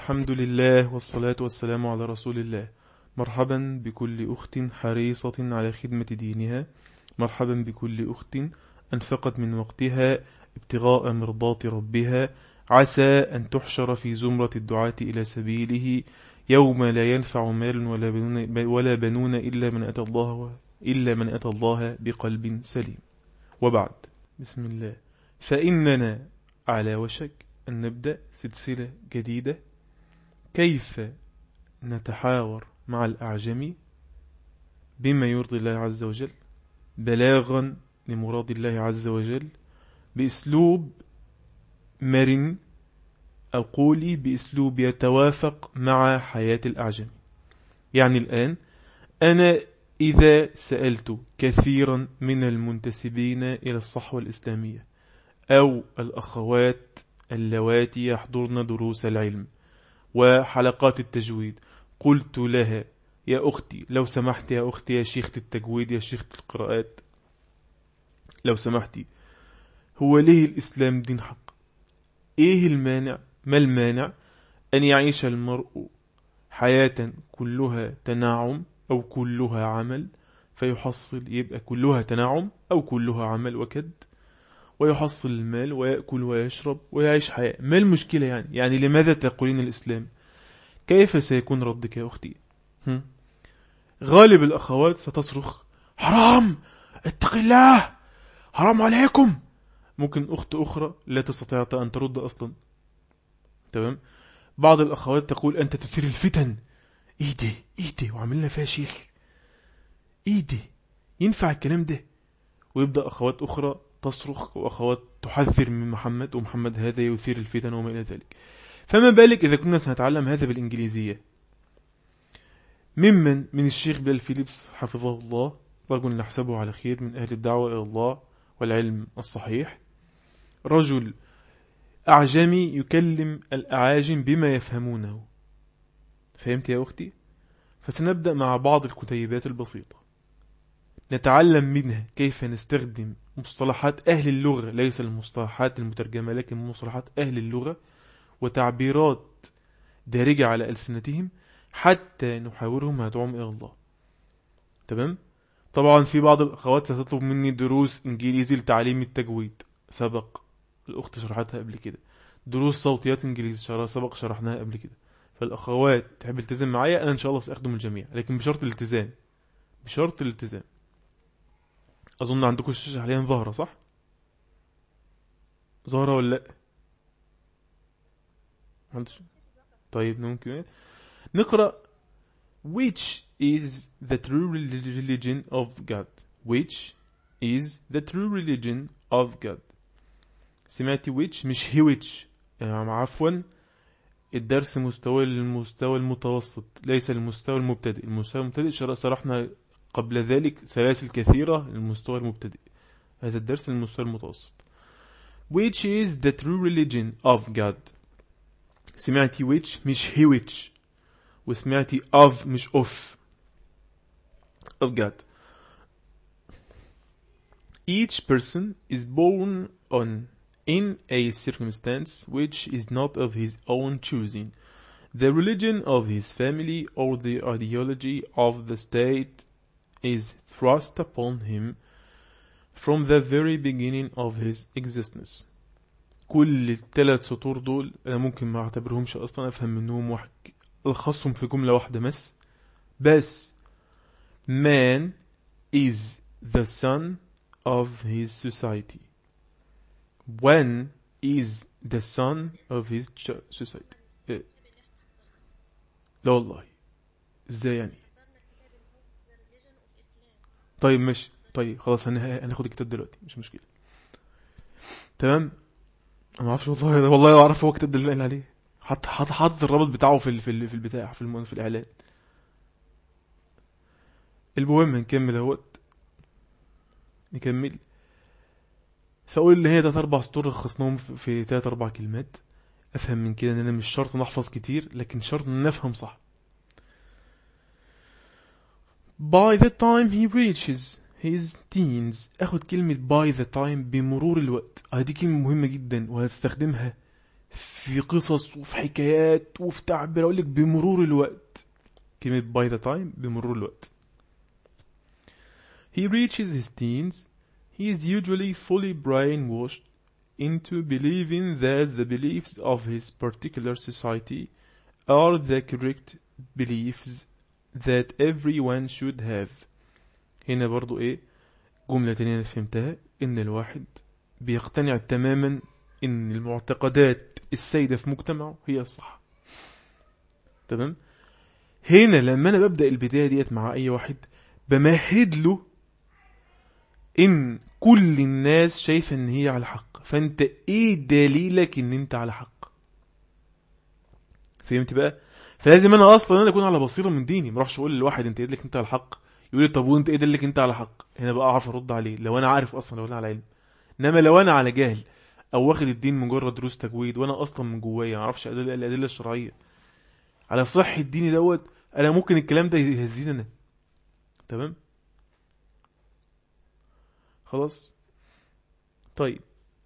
الحمد لله والصلاة والسلام على رسول الله مرحبا بكل أخت حريصة على خدمة دينها مرحبا بكل أخت أنفقت من وقتها ابتغاء مرضات ربها عسى أن تحشر في زمرة الدعاة إلى سبيله يوم لا ينفع مال ولا بنون, ولا بنون إلا من أتى الله إلا من أتى الله بقلب سليم وبعد بسم الله فإننا على وشك أن نبدأ سلسلة جديدة كيف نتحاور مع الأعجمي بما يرضي الله عز وجل بلاغا لمراد الله عز وجل بأسلوب مرن أو قولي بأسلوب يتوافق مع حياة الأعجمي يعني الآن أنا إذا سألت كثيرا من المنتسبين إلى الصحوة الإسلامية أو الأخوات اللواتي يحضرن دروس العلم وحلقات التجويد قلت لها يا أختي لو سمحت يا أختي يا شيخة التجويد يا شيخة القراءات لو سمحتي هو ليه الإسلام دين حق إيه المانع ما المانع أن يعيش المرء حياة كلها تناعم أو كلها عمل فيحصل يبقى كلها تناعم أو كلها عمل وكد ويحصل المال ويأكل ويشرب ويعيش حياة ما المشكلة يعني يعني لماذا تقولين الإسلام كيف سيكون ردك يا أختي هم؟ غالب الأخوات ستصرخ حرام اتق الله حرام عليكم ممكن أخت أخرى لا تستطيع أن ترد أصلا تمام بعض الأخوات تقول أنت تثير الفتن إيه ده إيه ده وعملنا فيها شيخ إيه ده ينفع الكلام ده ويبدأ أخوات أخرى تصرخ وأخوات تحذر من محمد ومحمد هذا يثير الفتن وما إلى ذلك فما بالك إذا كنا سنتعلم هذا بالإنجليزية ممن من الشيخ بلال فيليبس حفظه الله رجل نحسبه على خير من أهل الدعوة إلى الله والعلم الصحيح رجل أعجمي يكلم الأعاجم بما يفهمونه فهمت يا أختي؟ فسنبدأ مع بعض الكتيبات البسيطة نتعلم منها كيف نستخدم مصطلحات أهل اللغة ليس المصطلحات المترجمة لكن مصطلحات أهل اللغة وتعبيرات دارجة على ألسنتهم حتى نحاورهم هدعوهم إلى الله تمام؟ طبعا في بعض الأخوات ستطلب مني دروس إنجليزي لتعليم التجويد سبق الأخت شرحتها قبل كده دروس صوتيات إنجليزي شرح سبق شرحناها قبل كده فالأخوات تحب تلتزم معايا أنا إن شاء الله سأخدم الجميع لكن بشرط الالتزام بشرط الالتزام أظن عندكم الشاشة حاليا ظاهرة صح؟ ظاهرة ولا لأ؟ عندش طيب ممكن نقرأ which is the true religion of God which is the true religion of God سمعتي which مش هي which يعني عفوا الدرس مستوى المستوى المتوسط ليس المستوى المبتدئ المستوى المبتدئ شرحنا قبل ذلك سلاسل كثيرة للمستوى المبتدئ هذا الدرس المستوى المتوسط which is the true religion of God سمعتي which مش he which وسمعتي of مش of of God each person is born on in a circumstance which is not of his own choosing the religion of his family or the ideology of the state is thrust upon him from the very beginning of his existence كل الثلاث سطور دول انا ممكن ما اعتبرهمش اصلا افهم منهم واحد الخصهم في جملة واحدة بس بس man is the son of his society when is the son of his society إيه؟ لا والله ازاي يعني طيب مش طيب خلاص هناخد الكتاب دلوقتي مش مشكلة تمام انا ما اعرفش والله والله ما اعرف هو كتاب دلوقتي عليه حط حط حط الرابط بتاعه في في في البتاع في الم... في الاعلان المهم نكمل اهوت نكمل فاقول ان هي تلات اربع سطور لخصناهم في تلات اربع كلمات افهم من كده ان انا مش شرط نحفظ كتير لكن شرط ان نفهم صح by the time he reaches his teens اخد كلمة by the time بمرور الوقت هذه كلمة مهمة جدا وهستخدمها في قصص وفي حكايات وفي تعبير اقول لك بمرور الوقت كلمة by the time بمرور الوقت He reaches his teens he is usually fully brainwashed into believing that the beliefs of his particular society are the correct beliefs that everyone should have هنا برضو ايه جملة تانية أنا فهمتها ان الواحد بيقتنع تماما ان المعتقدات السائدة في مجتمعه هي الصح تمام هنا لما انا ببدأ البداية ديت مع اي واحد بمهد له ان كل الناس شايفة ان هي على حق فانت ايه دليلك ان انت على حق فهمت بقى فلازم انا اصلا انا اكون على بصيره من ديني ما اروحش اقول لواحد انت ايه دليلك انت على الحق يقول لي طب وانت ايه دليلك انت على حق هنا بقى اعرف ارد عليه لو انا عارف اصلا لو انا على علم انما لو انا على جهل او واخد الدين مجرد دروس تجويد وانا اصلا من جوايا ما اعرفش الادله الأدلة الشرعيه على صحه ديني دوت انا ممكن الكلام ده يهزيني انا تمام خلاص طيب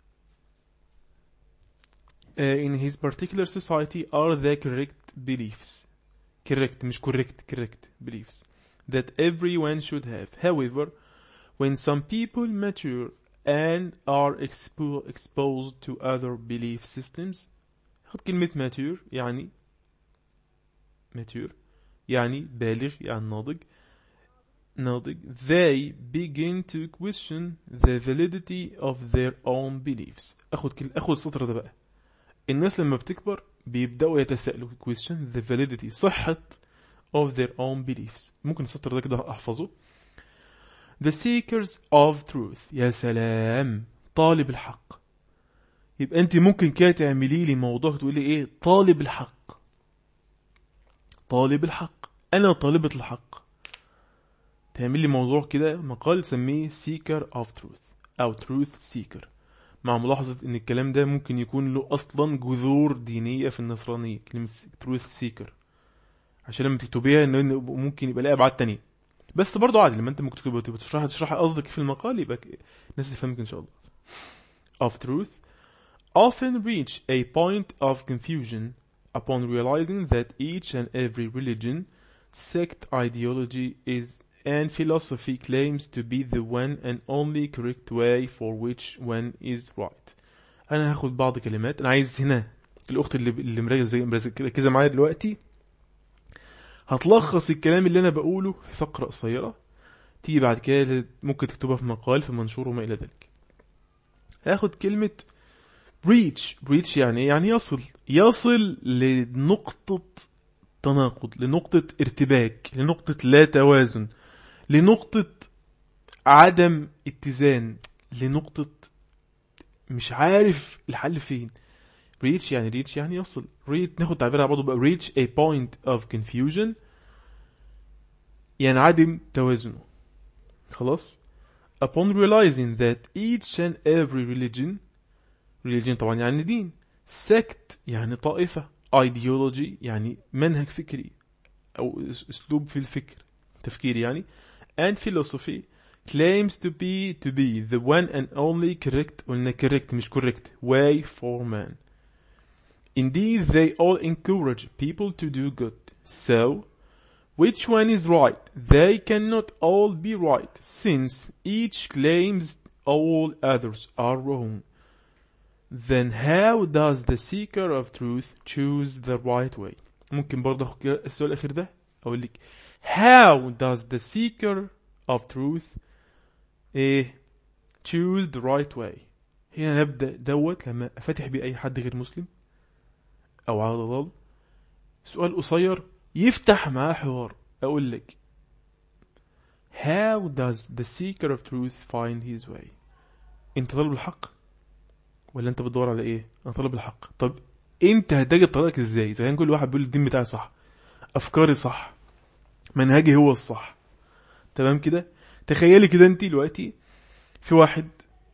uh, in his particular society are the correct beliefs correct مش correct correct beliefs that everyone should have however when some people mature and are expo exposed to other belief systems خد كلمة mature يعني mature يعني بالغ يعني ناضج ناضج they begin to question the validity of their own beliefs اخد كل اخد السطر ده بقى الناس لما بتكبر بيبدأوا يتساءلوا question the validity صحة of their own beliefs ممكن السطر ده كده احفظه the seekers of truth يا سلام طالب الحق يبقى انت ممكن كده تعملي لي موضوع تقولي ايه طالب الحق طالب الحق انا طالبة الحق تعمل لي موضوع كده مقال سميه seeker of truth او truth seeker مع ملاحظة ان الكلام ده ممكن يكون له اصلا جذور دينية في النصرانية كلمة truth seeker عشان لما تكتبيها انه ممكن يبقى لها ابعاد تانية بس برضه عادي لما انت ممكن تكتبها وتبقى تشرحها تشرحها قصدك في المقال يبقى الناس تفهمك ان شاء الله of truth often reach a point of confusion upon realizing that each and every religion sect ideology is and philosophy claims to be the one and only correct way for which one is right انا هاخد بعض كلمات انا عايز هنا الاخت اللي اللي مركزه معايا دلوقتي هتلخص الكلام اللي انا بقوله في فقره قصيره تيجي بعد كده ممكن تكتبها في مقال في منشور وما الى ذلك هاخد كلمه بريتش بريتش يعني ايه يعني يصل يصل لنقطه تناقض لنقطه ارتباك لنقطه لا توازن لنقطة عدم اتزان لنقطة مش عارف الحل فين reach يعني reach يعني يصل reach ناخد تعبيرها برضه بقى reach a point of confusion ينعدم توازنه خلاص upon realizing that each and every religion religion طبعا يعني دين sect يعني طائفة ideology يعني منهج فكري أو أسلوب في الفكر تفكير يعني and philosophy claims to be to be the one and only correct قلنا correct مش correct way for man. Indeed, they all encourage people to do good. So, which one is right? They cannot all be right, since each claims all others are wrong. Then how does the seeker of truth choose the right way? ممكن برضه أخد السؤال الأخير ده أقول لك How does the seeker of truth eh, choose the right way هنا نبدأ دوت لما أفتح بيه أي حد غير مسلم أو على ضلال سؤال قصير يفتح معاه حوار أقول لك How does the seeker of truth find his way أنت طالب الحق ولا أنت بتدور على إيه أنا طالب الحق طب أنت هتجد طريقك إزاي إذا كان كل واحد بيقول الدين بتاعي صح أفكاري صح منهجي هو الصح تمام كده تخيلي كده انت دلوقتي في واحد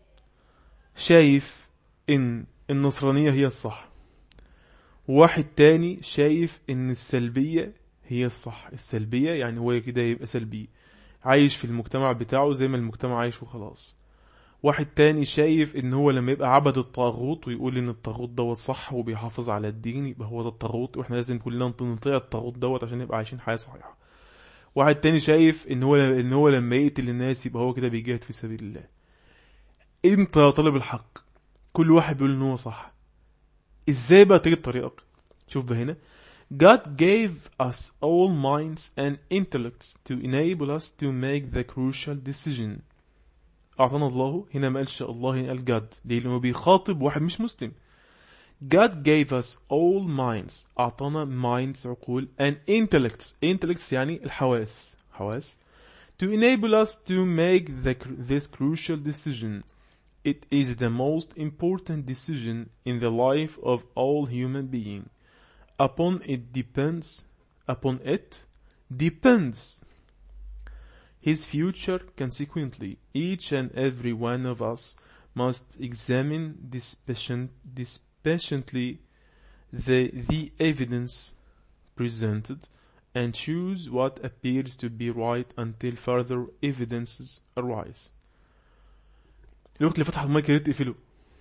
شايف ان النصرانية هي الصح وواحد تاني شايف ان السلبية هي الصح السلبية يعني هو كده يبقى سلبي عايش في المجتمع بتاعه زي ما المجتمع عايش وخلاص واحد تاني شايف ان هو لما يبقى عبد الطاغوت ويقول ان الطاغوت دوت صح وبيحافظ على الدين يبقى هو ده الطاغوت واحنا لازم كلنا نطيع الطاغوت دوت عشان نبقى عايشين حياة صحيحة واحد تاني شايف ان هو ان هو لما يقتل الناس يبقى هو كده بيجاهد في سبيل الله انت يا طالب الحق كل واحد بيقول ان هو صح ازاي بقى تجد طريقك شوف بقى هنا God gave us all minds and intellects to enable us to make the crucial decision أعطانا الله هنا ما قالش الله هنا قال God ليه لأنه بيخاطب واحد مش مسلم God gave us all minds أعطانا minds عقول and intellects intellects يعني الحواس حواس to enable us to make the, this crucial decision it is the most important decision in the life of all human being upon it depends upon it depends his future consequently each and every one of us must examine dispassionately the, the evidence presented and choose what appears to be right until further evidences arise الوقت اللي فتح المايك يا ريت تقفله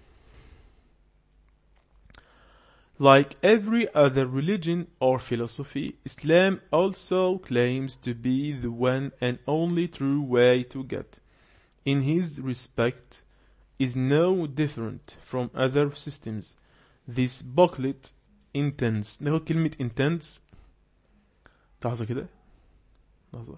Like every other religion or philosophy, Islam also claims to be the one and only true way to get. In his respect, is no different from other systems. This booklet intends ناخد كلمة intends لحظة كده لحظة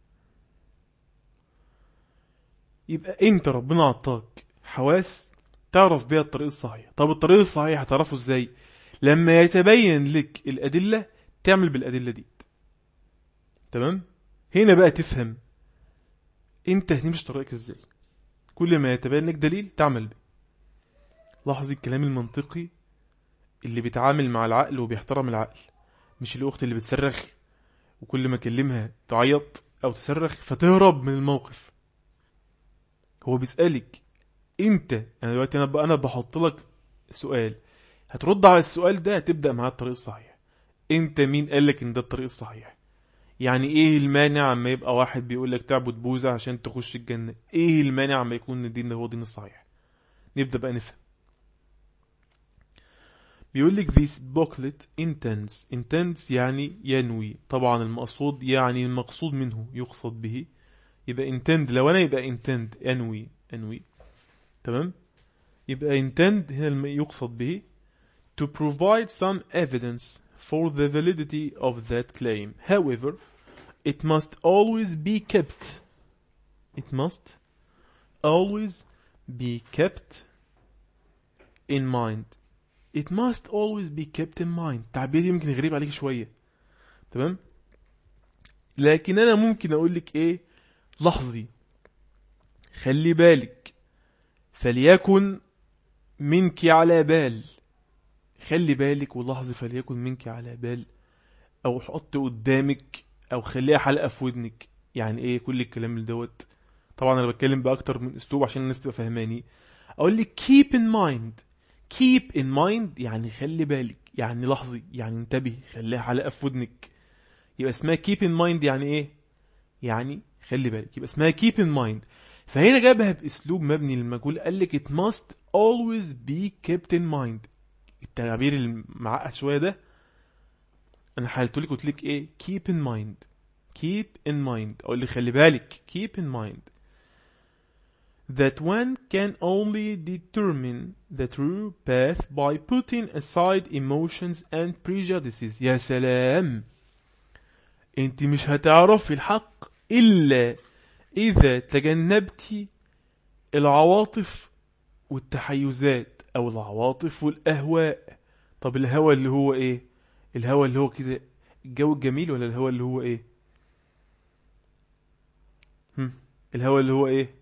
يبقى انت ربنا عطاك حواس تعرف بيها الطريق الصحيح طب الطريق الصحيح هتعرفه ازاي لما يتبين لك الأدلة تعمل بالأدلة دي تمام هنا بقى تفهم انت هتمشي طريقك ازاي كل ما يتبين لك دليل تعمل به لاحظي الكلام المنطقي اللي بيتعامل مع العقل وبيحترم العقل مش الأخت اللي بتصرخ وكل ما اكلمها تعيط أو تصرخ فتهرب من الموقف هو بيسألك انت انا دلوقتي انا انا بحط لك سؤال هترد على السؤال ده هتبدأ معاه الطريق الصحيح انت مين قالك ان ده الطريق الصحيح يعني ايه المانع اما يبقى واحد بيقول لك تعبد بوزة عشان تخش الجنة ايه المانع اما يكون الدين ده هو الدين الصحيح نبدأ بقى نفهم بيقول لك this booklet intends intends يعني ينوي طبعا المقصود يعني المقصود منه يقصد به يبقى intend لو انا يبقى intend انوي انوي تمام يبقى intend هنا يقصد به to provide some evidence for the validity of that claim. However, it must always be kept. It must always be kept in mind. It must always be kept in mind. تعبير يمكن غريب عليك شوية. تمام؟ لكن أنا ممكن أقول لك إيه؟ لحظي. خلي بالك. فليكن منك على بال. خلي بالك ولاحظي فليكن منك على بال او حط قدامك او خليها حلقه في ودنك يعني ايه كل الكلام اللي دوت طبعا انا بتكلم باكتر من اسلوب عشان الناس تبقى فاهماني اقول لك keep in mind keep in mind يعني خلي بالك يعني لحظي يعني انتبه خليها حلقه في ودنك يبقى اسمها keep in mind يعني ايه يعني خلي بالك يبقى اسمها keep in mind فهنا جابها باسلوب مبني للمجهول قال لك it must always be kept in mind التعبير المعقد شويه ده انا حالته لك قلت لك ايه keep in mind keep in mind اقول لك خلي بالك keep in mind that one can only determine the true path by putting aside emotions and prejudices يا سلام انت مش هتعرفي الحق الا اذا تجنبتي العواطف والتحيزات او العواطف والاهواء طب الهوى اللي هو ايه الهوى اللي هو كده الجو الجميل ولا الهوى اللي هو ايه هم. الهوى اللي هو ايه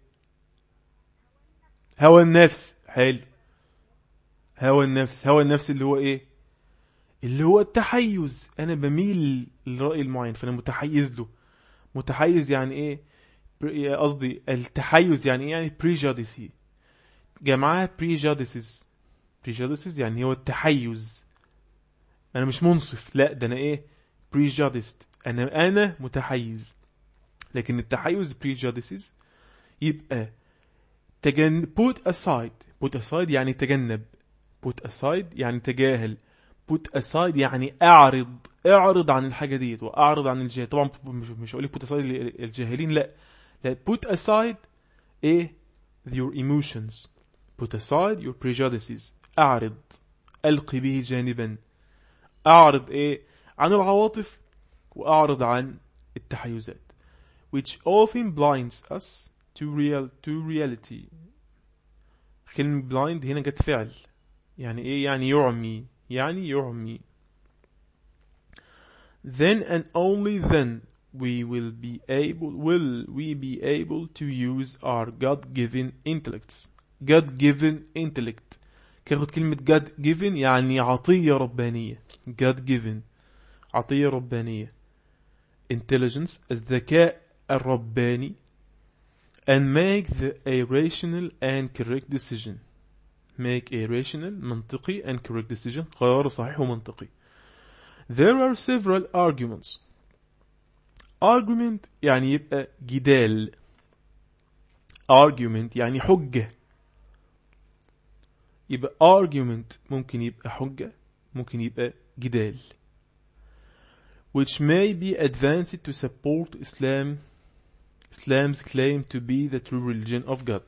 هوى النفس حلو هوى النفس هوى النفس اللي هو ايه اللي هو التحيز انا بميل للرأي المعين فانا متحيز له متحيز يعني ايه قصدي التحيز يعني ايه يعني prejudice جمعها prejudices prejudices يعني هو التحيز انا مش منصف لا ده انا ايه prejudiced انا انا متحيز لكن التحيز prejudices يبقى تجن put aside put aside يعني تجنب put aside يعني تجاهل put aside يعني اعرض اعرض عن الحاجة ديت واعرض عن الجاهل طبعا مش مش هقول لك put aside الجاهلين لا لا put aside ايه your emotions put aside your prejudices اعرض القي به جانبا اعرض ايه عن العواطف واعرض عن التحيزات which often blinds us to real to reality كلمة blind هنا جت فعل يعني ايه يعني يعمي يعني يعمي then and only then we will be able will we be able to use our God-given intellects God-given intellect كاخد كلمة God given يعني عطية ربانية God given عطية ربانية intelligence الذكاء الرباني and make the, a rational and correct decision make a rational منطقي and correct decision قرار صحيح ومنطقي there are several arguments argument يعني يبقى جدال argument يعني حجة يبقى argument ممكن يبقى حجة ممكن يبقى جدال which may be advanced to support Islam Islam's claim to be the true religion of God.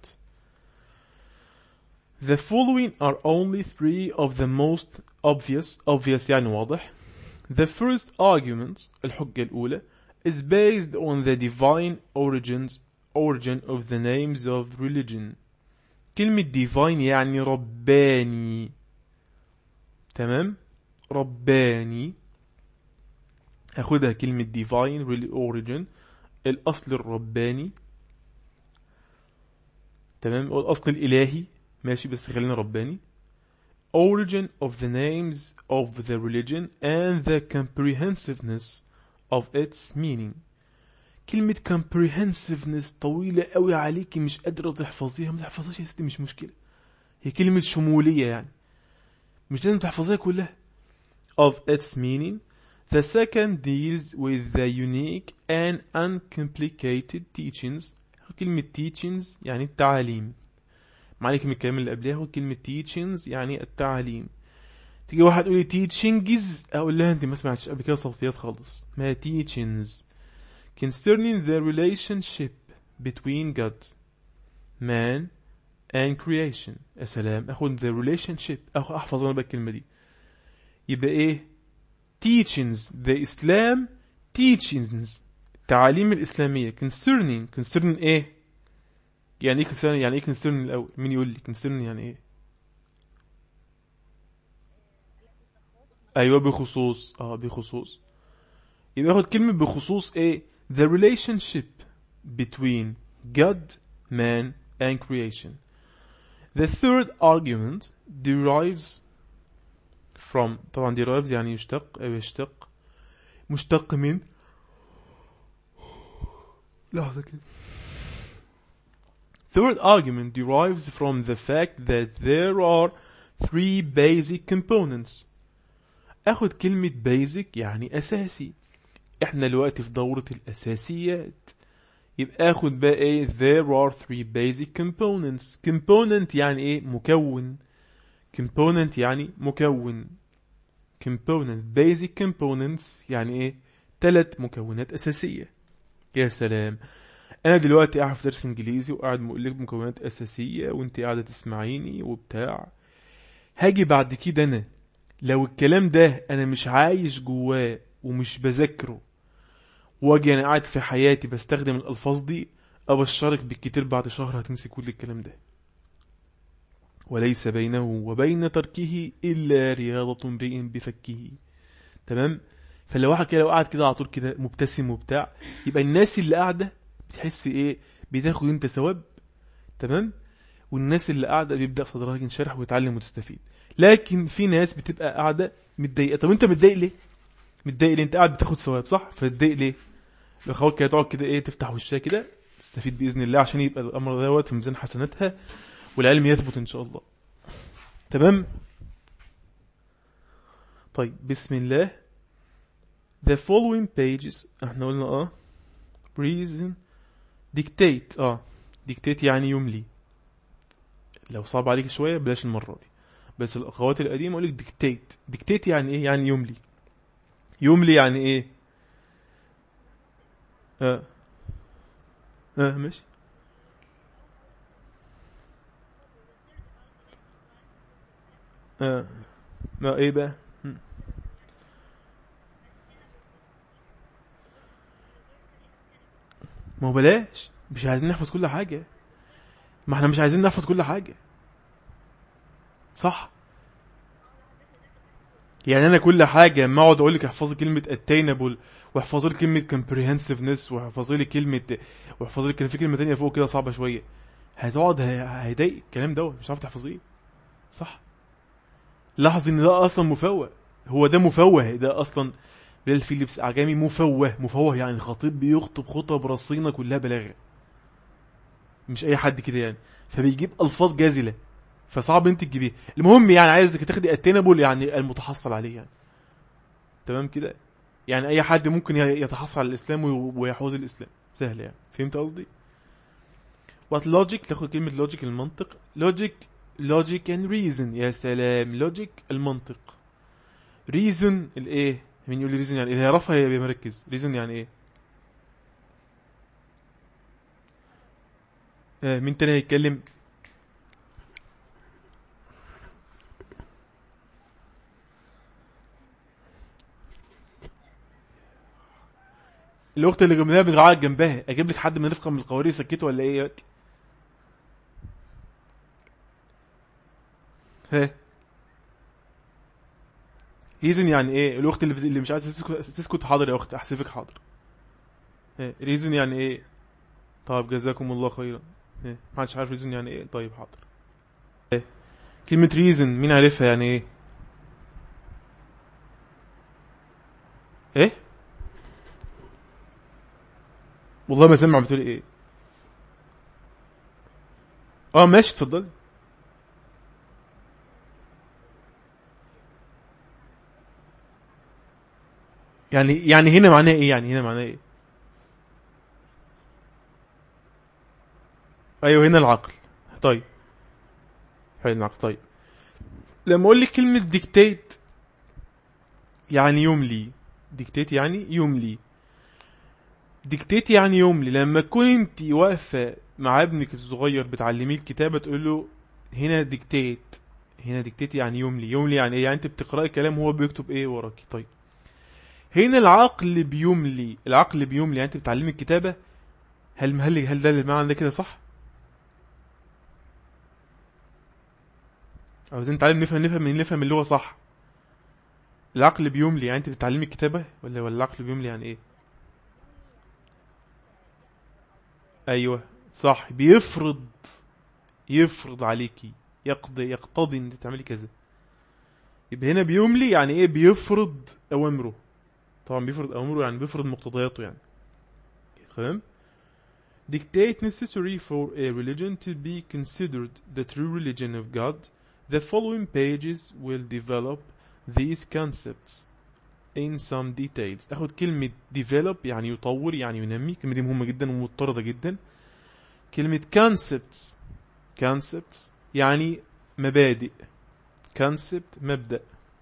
The following are only three of the most obvious obvious يعني واضح The first argument الحجة الأولى is based on the divine origins origin of the names of religion كلمة divine يعني رباني تمام رباني أخدها كلمة divine really origin الأصل الرباني تمام الأصل الإلهي ماشي بس خلينا رباني origin of the names of the religion and the comprehensiveness of its meaning كلمة comprehensiveness طويلة قوي عليكي مش قادرة تحفظيها ما تحفظهاش يا ستي مش مشكلة هي كلمة شمولية يعني مش لازم تحفظيها كلها of its meaning The second deals with the unique and uncomplicated teachings كلمة teachings يعني التعاليم معنى كلمة الكلام اللي قبلها هو كلمة teachings يعني التعاليم تيجي واحد يقول لي teachings اقول لها انت ما سمعتش قبل كده صوتيات خالص ما teachings concerning the relationship between God man and creation يا سلام اخد the relationship أخ احفظ انا بقى الكلمة دي يبقى ايه teachings the Islam teachings التعاليم الإسلامية concerning concerning ايه يعني ايه concerning يعني ايه concerning الأول مين يقول لي concerning يعني ايه ايوه بخصوص اه بخصوص يبقى ياخد كلمة بخصوص ايه the relationship between God man and creation the third argument derives from طبعا derives يعني يشتق أو يشتق مشتق من لحظة كده Third argument derives from the fact that there are three basic components اخد كلمة basic يعني اساسي احنا دلوقتي في دورة الاساسيات يبقى اخد بقى ايه there are three basic components component يعني ايه مكون component يعني مكون component basic components يعني ايه ثلاث مكونات اساسية يا سلام انا دلوقتي قاعد في درس انجليزي وقاعد بقول لك مكونات اساسية وانت قاعدة تسمعيني وبتاع هاجي بعد كده انا لو الكلام ده انا مش عايش جواه ومش بذاكره واجي انا قاعد في حياتي بستخدم الالفاظ دي ابشرك بالكتير بعد شهر هتنسي كل الكلام ده وليس بينه وبين تركه إلا رياضة امرئ بفكه تمام فلو واحد كده لو قاعد كده على طول كده مبتسم وبتاع يبقى الناس اللي قاعدة بتحس ايه بتاخد انت ثواب تمام والناس اللي قاعدة بيبدأ صدرها ينشرح ويتعلم وتستفيد لكن في ناس بتبقى قاعدة متضايقة طب انت متضايق ليه متضايق ليه انت قاعد بتاخد ثواب صح فتضايق ليه لو خلاص كده تقعد كده ايه تفتح وشها كده تستفيد باذن الله عشان يبقى الامر دوت في ميزان حسناتها والعلم يثبت ان شاء الله تمام طيب بسم الله the following pages احنا قلنا اه reason dictate اه dictate يعني يملي لو صعب عليك شويه بلاش المره دي بس الاخوات القديمه اقول لك ديكتيت ديكتيت يعني ايه يعني يملي يملي يعني ايه اه اه ماشي اه ما ايه بقى هم. ما هو بلاش مش عايزين نحفظ كل حاجة ما احنا مش عايزين نحفظ كل حاجة صح يعني انا كل حاجة ما اقعد اقول لك احفظي كلمة attainable واحفظي لي كلمة comprehensiveness واحفظي لي كلمة واحفظي لي كان في كلمة تانية فوق كده صعبة شوية هتقعد هي- هيضايق الكلام دوت مش هتعرف تحفظيه صح لاحظ ان ده اصلا مفوه هو ده مفوه ده اصلا بلال فيليبس اعجمي مفوه مفوه يعني خطيب بيخطب خطب رصينه كلها بلاغه مش اي حد كده يعني فبيجيب الفاظ جازله فصعب انت تجيبيها المهم يعني عايزك تاخدي اتينبل يعني المتحصل عليه يعني تمام كده يعني اي حد ممكن ي- يتحصل على الاسلام وي- ويحوز الاسلام سهل يعني فهمت قصدي وات لوجيك تاخد كلمه لوجيك المنطق لوجيك لوجيك اند ريزن يا سلام لوجيك المنطق ريزن الايه مين يقول لي ريزن يعني ايه هي رفع يا مركز ريزن يعني ايه آه مين تاني هيتكلم الاخت اللي جنبها بتقعد جنبها اجيب لك حد من رفقه من القوارير يسكته ولا ايه دلوقتي ها ريزن يعني ايه الاخت اللي, اللي مش عايزه تسكت, تسكت حاضر يا اخت احسفك حاضر ها ريزن يعني ايه طيب جزاكم الله خيرا ها ما حدش عارف ريزن يعني ايه طيب حاضر ها كلمة ريزن مين عارفها يعني ايه ايه والله ما سمع بتقولي ايه اه ماشي اتفضلي يعني يعني هنا معناه ايه يعني هنا معناه ايه ايوه هنا العقل طيب حلو العقل طيب لما اقول لك كلمة ديكتيت يعني يملي ديكتيت يعني يملي ديكتيت يعني يملي لما تكون انت واقفة مع ابنك الصغير بتعلميه الكتابة تقول له هنا ديكتيت هنا ديكتيت يعني يملي يملي يعني ايه يعني انت بتقرأي كلام هو بيكتب ايه وراكي طيب هنا العقل بيملي العقل بيملي يعني انت بتعلمي الكتابة هل هل هل ده المعنى ده كده صح؟ عاوزين نتعلم نفهم نفهم من نفهم اللغة صح العقل بيملي يعني انت بتعلمي الكتابة ولا ولا العقل بيملي يعني ايه؟ ايوه صح بيفرض يفرض عليكي يقضي يقتضي ان تعملي كذا يبقى هنا بيملي يعني ايه بيفرض اوامره طبعا بيفرض اوامره يعني بيفرض مقتضياته يعني تمام dictate necessary for a religion to be considered the true religion of God the following pages will develop these concepts in some details اخد كلمة develop يعني يطور يعني ينمي الكلمة دي مهمة جدا ومضطردة جدا كلمة concepts concepts يعني مبادئ concept مبدأ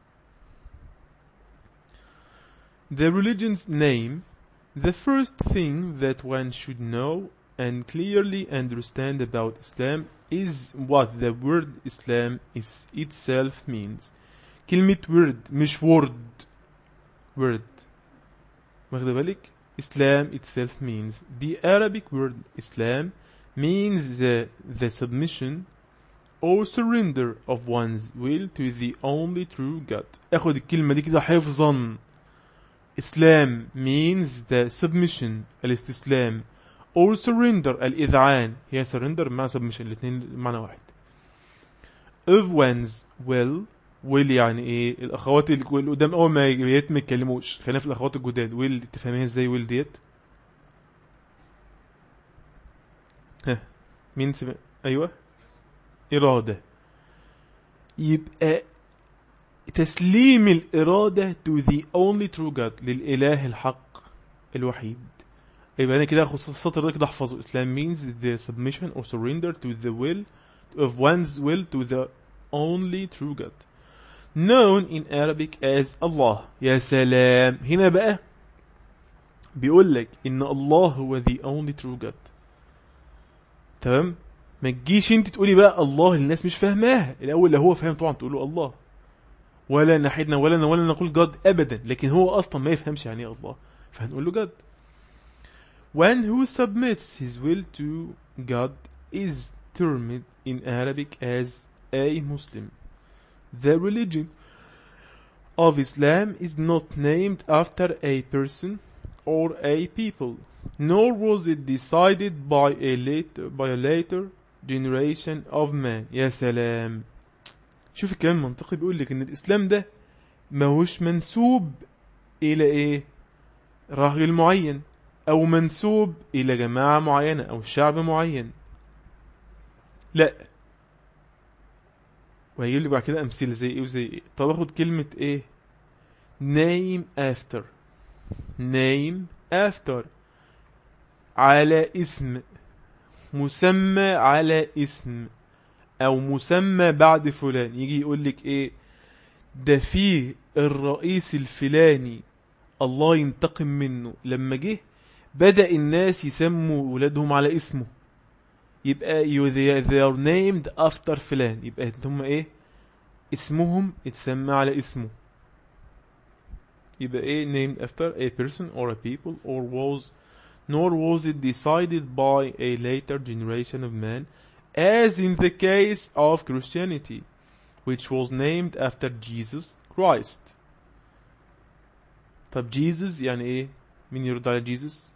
The religion's name The first thing that one should know and clearly understand about Islam is what the word Islam is itself means. كلمة word مش word word واخد بالك Islam itself means the Arabic word Islam means the, the submission or surrender of one's will to the only true God اخد الكلمة دي كده حفظا Islam means the submission الاستسلام or surrender الإذعان هي surrender مع submission الاثنين معنى واحد of one's will will يعني ايه الاخوات اللي قدام اول ما يت ما يتكلموش خلينا في الاخوات الجداد will تفهميها ازاي will ديت ها مين سمع ايوه اراده يبقى تسليم الإرادة to the only true God للإله الحق الوحيد يبقى أنا كده أخد السطر ده كده أحفظه Islam means the submission or surrender to the will of one's will to the only true God known in Arabic as Allah يا سلام هنا بقى بيقول لك ان الله هو the only true God تمام ما تجيش انت تقولي بقى الله الناس مش فاهماها الاول لو هو فاهم طبعا تقول له الله ولا نحدنا ولا ولا نقول جاد ابدا لكن هو اصلا ما يفهمش يعني ايه الله فهنقول له جاد One who submits his will to God is termed in Arabic as a Muslim. The religion of Islam is not named after a person or a people, nor was it decided by a later, by a later generation of man. يا سلام. شوف الكلام المنطقي بيقول لك ان الاسلام ده ماهوش منسوب الى ايه راجل معين او منسوب الى جماعة معينة او شعب معين لا وهيجيب لي بعد كده امثله زي ايه وزي ايه طب اخد كلمة ايه name after name after على اسم مسمى على اسم او مسمى بعد فلان يجي يقول لك ايه ده فيه الرئيس الفلاني الله ينتقم منه لما جه بدأ الناس يسموا ولادهم على اسمه يبقى you they, they are named after فلان يبقى هم ايه اسمهم اتسمى على اسمه يبقى ايه named after a person or a people or was nor was it decided by a later generation of man as in the case of Christianity which was named after Jesus Christ طب Jesus يعني ايه مين يرد على جيسس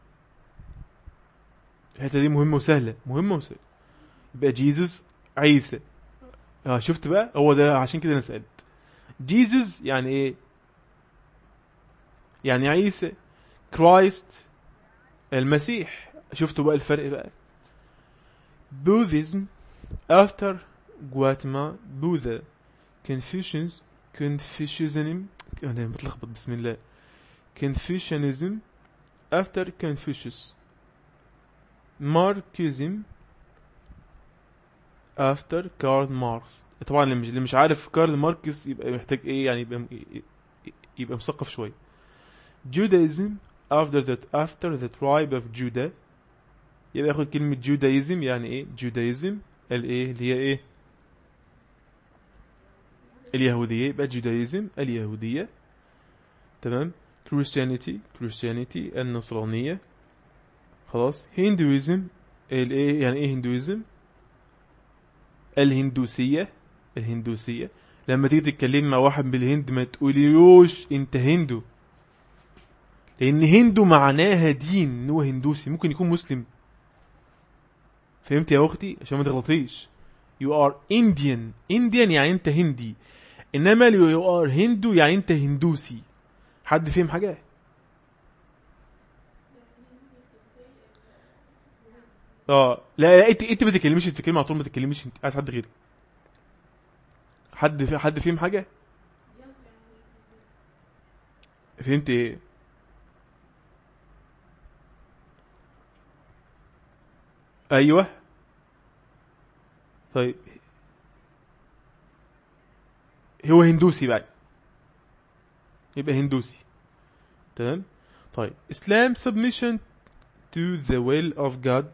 الحته دي مهمه وسهله مهمه وسهله يبقى جيسس عيسى اه شفت بقى هو ده عشان كده انا سالت جيسس يعني ايه يعني عيسى كرايست المسيح شفتوا بقى الفرق بقى Buddhism after Gautama Buddha Confucius Confucianism انا بتلخبط بسم الله Confucianism after Confucius Marxism after Karl Marx طبعا اللي مش, اللي مش عارف كارل ماركس يبقى محتاج ايه يعني يبقى يبقى مثقف شويه Judaism after the after the tribe of Judah يبقى ياخد كلمة Judaism يعني ايه Judaism الايه اللي هي ايه اليهودية يبقى Judaism اليهودية تمام Christianity Christianity النصرانية خلاص Hinduism الايه يعني ايه Hinduism الهندوسية الهندوسية لما تيجي تتكلم مع واحد بالهند ما تقوليوش انت هندو لان هندو معناها دين ان هو هندوسي ممكن يكون مسلم فهمت يا اختي عشان ما تغلطيش you are Indian Indian يعني انت هندي انما you are هندو يعني انت هندوسي حد فهم حاجه اه لا لا انت انت ما تتكلميش انت كلمه على طول ما تتكلميش انت عايز حد غيرك حد في حد فهم حاجه فهمت ايه ايوه طيب هو هندوسي بقى يبقى هندوسي تمام طيب Islam submission to the will of God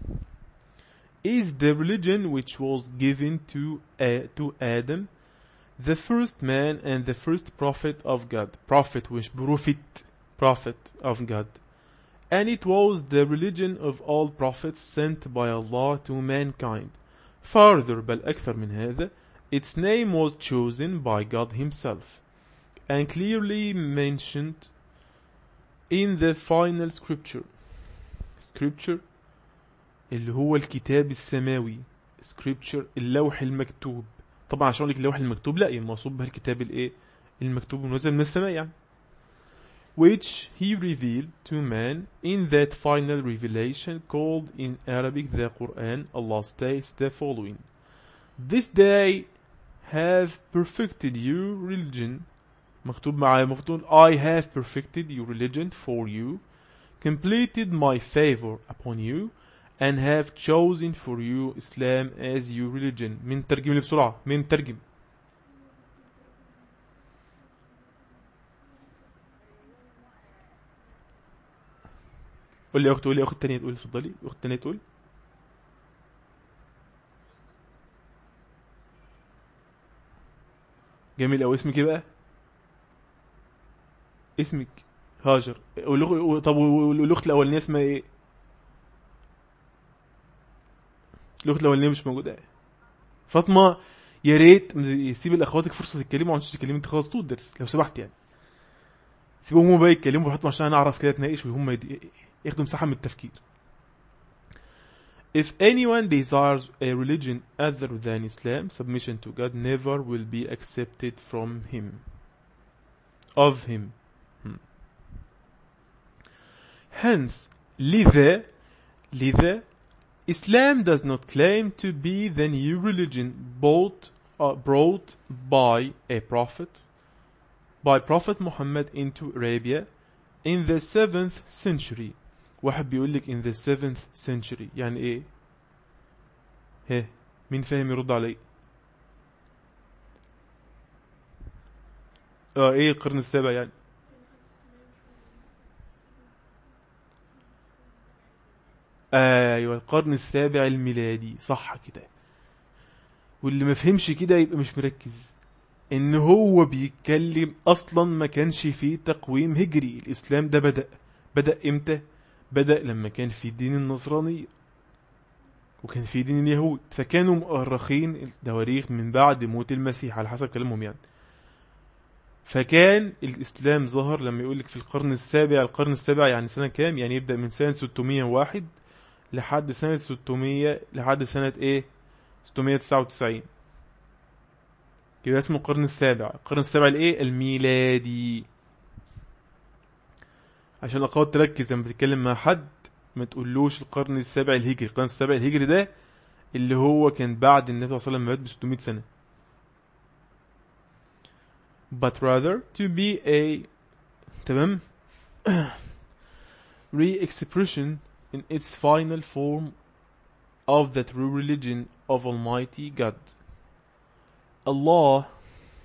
is the religion which was given to uh, to Adam the first man and the first prophet of God prophet which prophet prophet of God and it was the religion of all prophets sent by Allah to mankind further بل أكثر من هذا its name was chosen by God himself and clearly mentioned in the final scripture scripture اللي هو الكتاب السماوي scripture اللوح المكتوب طبعا عشان اقول لك اللوح المكتوب لا المقصود به الكتاب الايه المكتوب منزل من السماء يعني which he revealed to man in that final revelation called in Arabic the Quran Allah states the following This day have perfected you religion مكتوب معايا مفتون I have perfected your religion for you completed my favor upon you and have chosen for you Islam as your religion من ترجم لي بسرعة من ترجم قول لي يا اخت قول لي يا اخت التانية تقول اتفضلي الاخت التانية تقول جميل أوي اسمك ايه بقى اسمك هاجر والأخ- طب والاخت الاولانيه اسمها ايه الاخت الاولانيه مش موجوده فاطمه يا ريت يسيب لاخواتك فرصه تتكلموا ما تتكلمي انت خلاص طول الدرس لو سمحت يعني سيبهم هم بقى يتكلموا براحتهم عشان انا اعرف كده اتناقش وهم يد- ياخدوا مساحه من التفكير If anyone desires a religion other than Islam, submission to God never will be accepted from him. Of him. Hmm. Hence, لذا لذا Islam does not claim to be the new religion brought, uh, brought by a prophet, by Prophet Muhammad into Arabia in the 7th century. واحد بيقول لك in the 7th century يعني ايه؟ هه مين فاهم يرد علي؟ اه ايه القرن السابع يعني؟ ايوه القرن السابع الميلادي صح كده واللي ما فهمش كده يبقى مش مركز ان هو بيتكلم اصلا ما كانش فيه تقويم هجري الاسلام ده بدأ بدأ امتى بدأ لما كان في دين النصرانية وكان في دين اليهود فكانوا مؤرخين التواريخ من بعد موت المسيح على حسب كلامهم يعني فكان الإسلام ظهر لما يقولك في القرن السابع القرن السابع يعني سنة كام يعني يبدأ من سنة 601 لحد سنة 600 لحد سنة ايه 699 يبقى اسمه القرن السابع القرن السابع الايه الميلادي عشان الاخوات تركز لما تتكلم مع حد ما تقولوش القرن السابع الهجري القرن السابع الهجري ده اللي هو كان بعد النبي صلى الله عليه وسلم ما مات ب 600 سنة but rather to be a تمام re-expression in its final form of the true religion of Almighty God. Allah,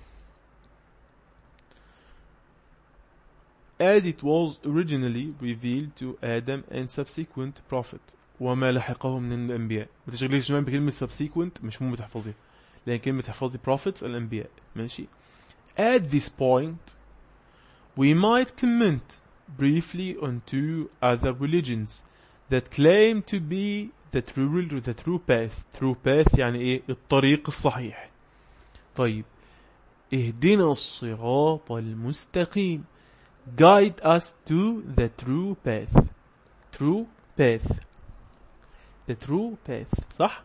as it was originally revealed to Adam and subsequent prophet وما لحقه من الأنبياء ما تشغليش دماغك بكلمة subsequent مش مهم تحفظيها لأن كلمة تحفظي prophets الأنبياء ماشي At this point we might comment briefly on two other religions that claim to be the true the true path true path يعني ايه الطريق الصحيح طيب اهدنا الصراط المستقيم guide us to the true path true path the true path صح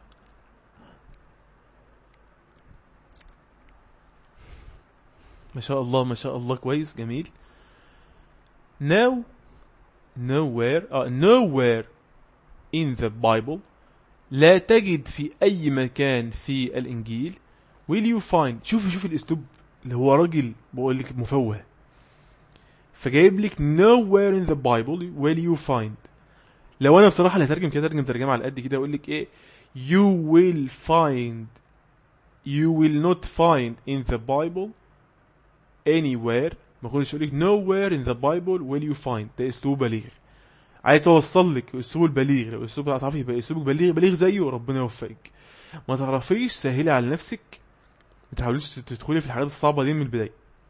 ما شاء الله ما شاء الله كويس جميل now nowhere uh, nowhere in the Bible لا تجد في أي مكان في الإنجيل will you find شوف شوف الأسلوب اللي هو راجل بقول لك مفوه فجايب لك nowhere in the Bible will you find لو أنا بصراحة اللي هترجم كده ترجم ترجمة على قد كده أقول لك إيه you will find you will not find in the Bible anywhere ما اقولش اقول لك nowhere in the Bible will you find ده اسلوب بليغ عايز اوصل لك اسلوب البليغ لو اسلوب هتعرفي يبقى اسلوبك بليغ بليغ زيه ربنا يوفقك ما تعرفيش سهلي على نفسك ما تحاوليش تدخلي في الحاجات الصعبه دي من البدايه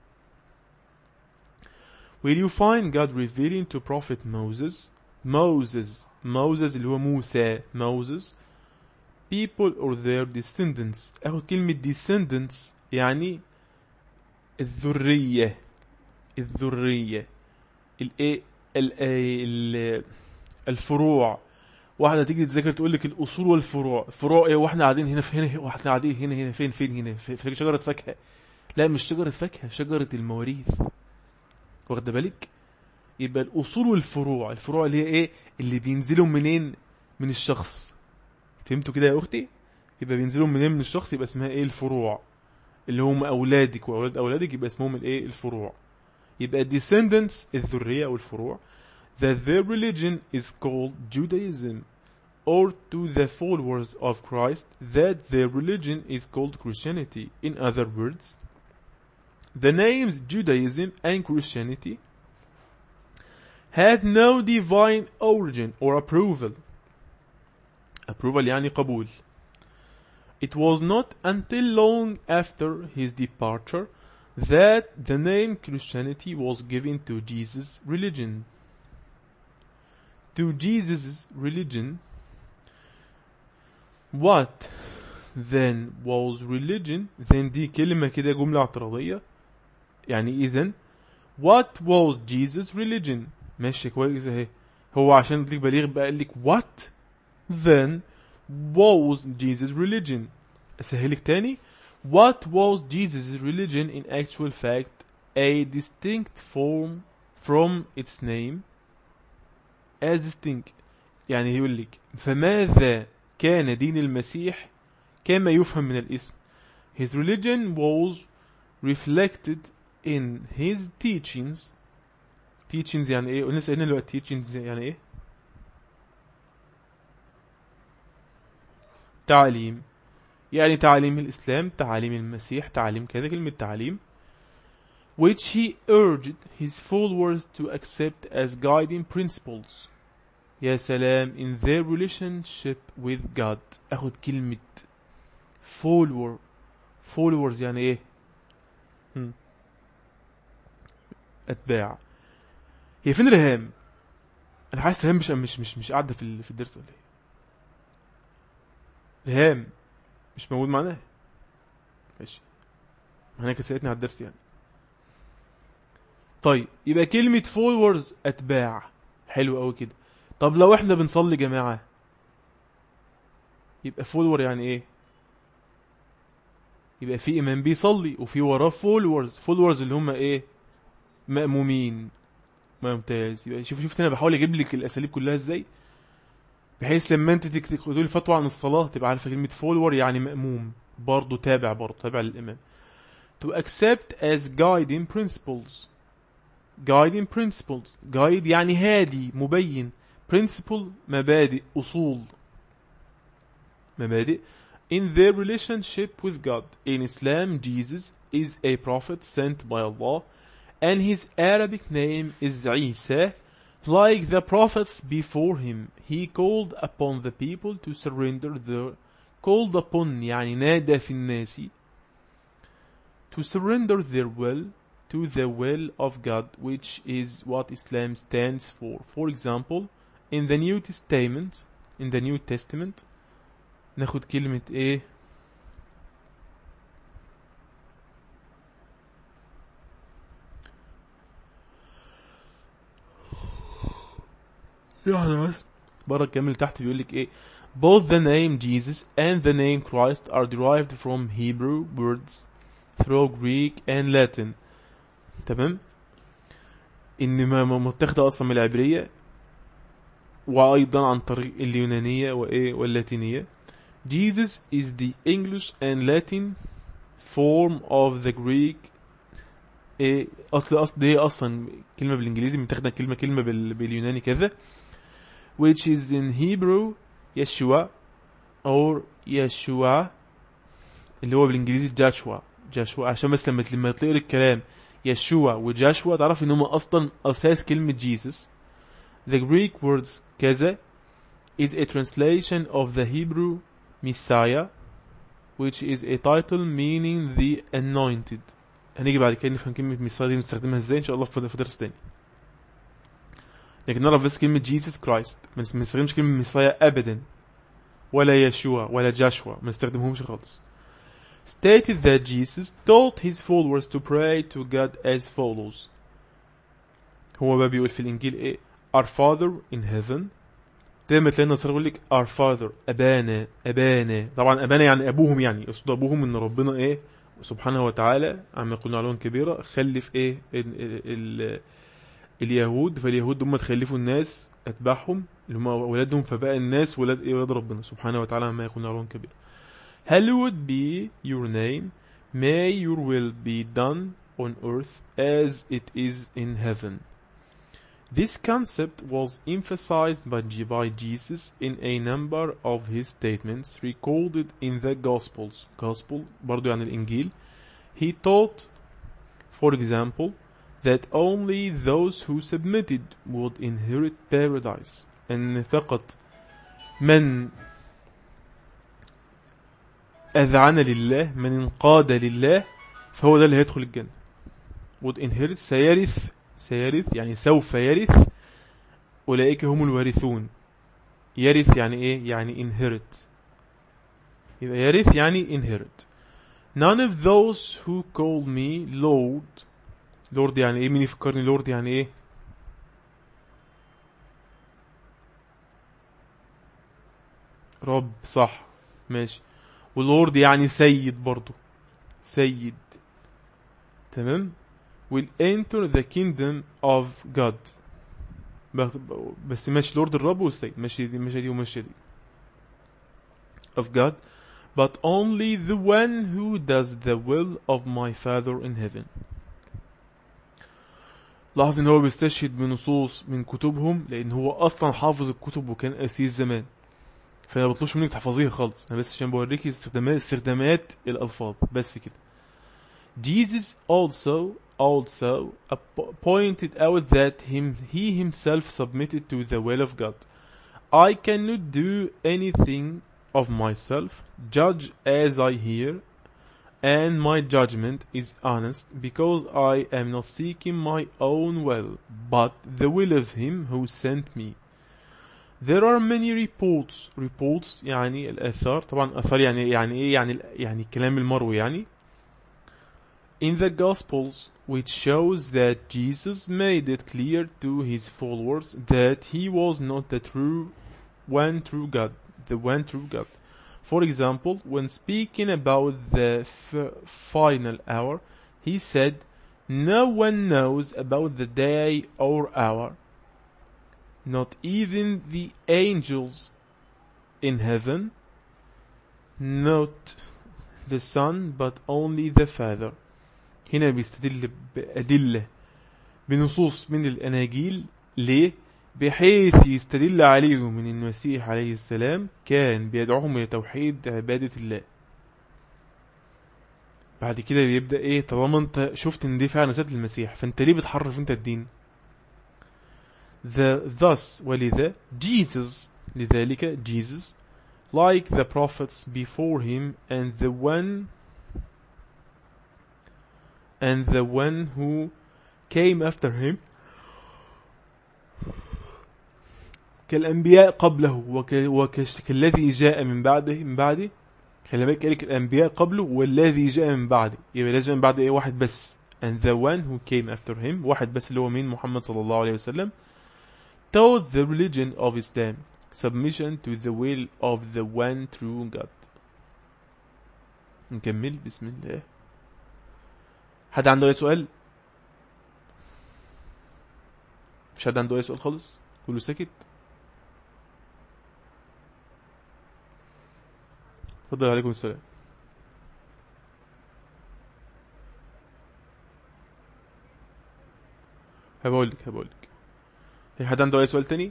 Will you find God revealing to prophet Moses Moses Moses اللي هو موسى Moses people or their descendants اخد كلمة descendants يعني الذرية الذرية الايه ال- ال- الفروع واحدة تيجي تذاكر تقول لك الأصول والفروع فروع ايه واحنا قاعدين هنا في هنا واحنا قاعدين هنا هنا فين فين هنا في, في شجرة فاكهة لا مش شجرة فاكهة شجرة المواريث واخد بالك يبقى الأصول والفروع الفروع اللي هي ايه اللي بينزلوا منين من الشخص فهمتوا كده يا أختي يبقى بينزلوا منين من الشخص يبقى اسمها ايه الفروع اللي هم أولادك وأولاد أولادك يبقى اسمهم الايه الفروع يبقى descendants الذرية أو الفروع that their religion is called Judaism or to the followers of Christ that their religion is called Christianity. In other words, the names Judaism and Christianity had no divine origin or approval. Approval يعني قبول. It was not until long after his departure that the name Christianity was given to Jesus' religion. To Jesus' religion, what then was religion? Then دي كلمة كده جملة اعتراضية يعني إذن what was Jesus' religion ماشي كويس اهي هو عشان يديك بليغ بقى قال لك what then was Jesus' religion اسهلك تاني what was Jesus' religion in actual fact a distinct form from its name as distinct يعني يقول لك فماذا كان دين المسيح كما يفهم من الاسم his religion was reflected in his teachings teachings يعني ايه ولسه قلنا دلوقتي teachings يعني ايه تعليم يعني تعليم الإسلام تعليم المسيح تعليم كذا كلمة تعليم which he urged his followers to accept as guiding principles يا سلام in their relationship with God اخد كلمة follower followers يعني ايه هم. اتباع هي فين رهام انا حاسس رهام مش مش مش مش قاعده في ال- في الدرس ولا ايه رهام مش موجود معانا ماشي ما هنا كانت سالتني على الدرس يعني طيب يبقى كلمة followers أتباع حلو قوي كده طب لو احنا بنصلي جماعة يبقى follower يعني ايه يبقى في إمام بيصلي وفي وراه followers followers اللي هم ايه مأمومين ممتاز يبقى شوف شفت انا بحاول اجيب لك الاساليب كلها ازاي بحيث لما انت تك- تقولي فتوى عن الصلاه تبقى عارفه كلمه فولور يعني ماموم برضه تابع برضه تابع للامام to accept as guiding principles guiding principles guide يعني هادي مبين principle مبادئ اصول مبادئ in their relationship with God in Islam Jesus is a prophet sent by Allah and his Arabic name is Isa. Like the prophets before him, he called upon the people to surrender their called upon يعني نادى في الناس to surrender their will to the will of God, which is what Islam stands for. For example, in the New Testament, in the New Testament, ناخد كلمة ايه؟ يعني بس بره كامل تحت بيقول لك ايه both the name Jesus and the name Christ are derived from Hebrew words through Greek and Latin تمام ان ما ما- متاخده اصلا من العبريه وايضا عن طريق اليونانيه وايه واللاتينيه Jesus is the English and Latin form of the Greek ايه اصل اصل دي اصلا كلمه بالانجليزي متاخده كلمه كلمه بال... باليوناني كذا which is in Hebrew Yeshua or Yeshua اللي هو بالانجليزي جاشوا جاشوا عشان بس لما لما تلاقي الكلام يشوع وجاشوا تعرف ان هم اصلا اساس كلمه جيسس the Greek words كذا is a translation of the Hebrew Messiah which is a title meaning the anointed هنيجي بعد كده نفهم كلمة ميسايا دي بنستخدمها ازاي ان شاء الله في في درس تاني لكن نعرف بس كلمة جيسس كرايست ما نستخدمش كلمة ميسايا ابدا ولا يشوع ولا جاشوا ما نستخدمهمش خالص stated that Jesus taught his followers to pray to God as follows هو بقى بيقول في الانجيل ايه our father in heaven دايما تلاقي النصارى يقول لك our father ابانا ابانا طبعا ابانا يعني ابوهم يعني يقصد ابوهم ان ربنا ايه سبحانه وتعالى عم يقولون علوم كبيرة خلف ايه ال ال ال اليهود فاليهود هم تخلفوا الناس اتباعهم اللي هم ولادهم فبقى الناس ولاد ايه ولاد ربنا سبحانه وتعالى عما يقولون علوم كبيرة Hallowed be your name may your will be done on earth as it is in heaven This concept was emphasized by, G- by Jesus in a number of his statements recorded in the Gospels. Gospel برضو يعني الإنجيل. He taught, for example, that only those who submitted would inherit paradise. أن فقط من أذعن لله من انقاد لله فهو ده اللي هيدخل الجنة would inherit سيرث سيرث يعني سوف يرث أولئك هم الوارثون يرث يعني إيه يعني inherit يبقى يرث يعني inherit none of those who call me Lord Lord يعني إيه مين يفكرني Lord يعني إيه رب صح ماشي واللورد يعني سيد برضو سيد تمام will enter the kingdom of God بس- بس ماشي لورد الرب والسيد ماشي دي ماشي دي وماشي دي of God but only the one who does the will of my father in heaven لاحظ ان هو بيستشهد بنصوص من كتبهم لان هو اصلا حافظ الكتب وكان اسيس زمان فانا بطلبش منك تحفظيها خالص انا بس عشان بوريكي استخدامات استخدامات الالفاظ بس كده Jesus also also ap- pointed out that him he himself submitted to the will of God. I cannot do anything of myself, judge as I hear, and my judgment is honest because I am not seeking my own will, but the will of him who sent me. There are many reports reports يعني الآثار طبعا آثار يعني يعني إيه يعني يعني الكلام المروي يعني in the Gospels which shows that Jesus made it clear to his followers that he was not the true one true God the one true God for example when speaking about the f- final hour he said no one knows about the day or hour not even the angels in heaven, not the Son, but only the Father. هنا بيستدل بأدلة بنصوص من الأناجيل ليه؟ بحيث يستدل عليهم من المسيح عليه السلام كان بيدعوهم إلى توحيد عبادة الله بعد كده بيبدأ ايه طالما انت شفت ان دي فعلا رسالة المسيح فانت ليه بتحرف انت الدين the thus ولذا Jesus لذلك Jesus like the prophets before him and the one and the one who came after him كالأنبياء قبله وك وكش- كالذي جاء من بعده من بعده خلي بالك قالك الأنبياء قبله والذي جاء من بعده يبقى لازم من بعد إيه واحد بس and the one who came after him واحد بس اللي هو مين محمد صلى الله عليه وسلم taught the religion of Islam submission to the will of the one true God نكمل بسم الله حد عنده أي سؤال مش حد عنده أي سؤال خالص كله سكت اتفضل عليكم السلام هبقول لك هبقول لك في حد عنده اي سؤال تاني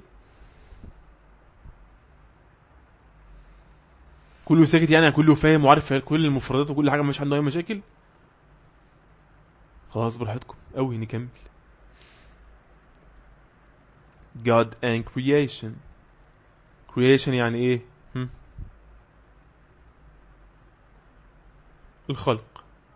كله ساكت يعني كله فاهم وعارف كل المفردات وكل حاجه مش عنده اي مشاكل خلاص براحتكم قوي نكمل God and creation creation يعني ايه هم؟ الخلق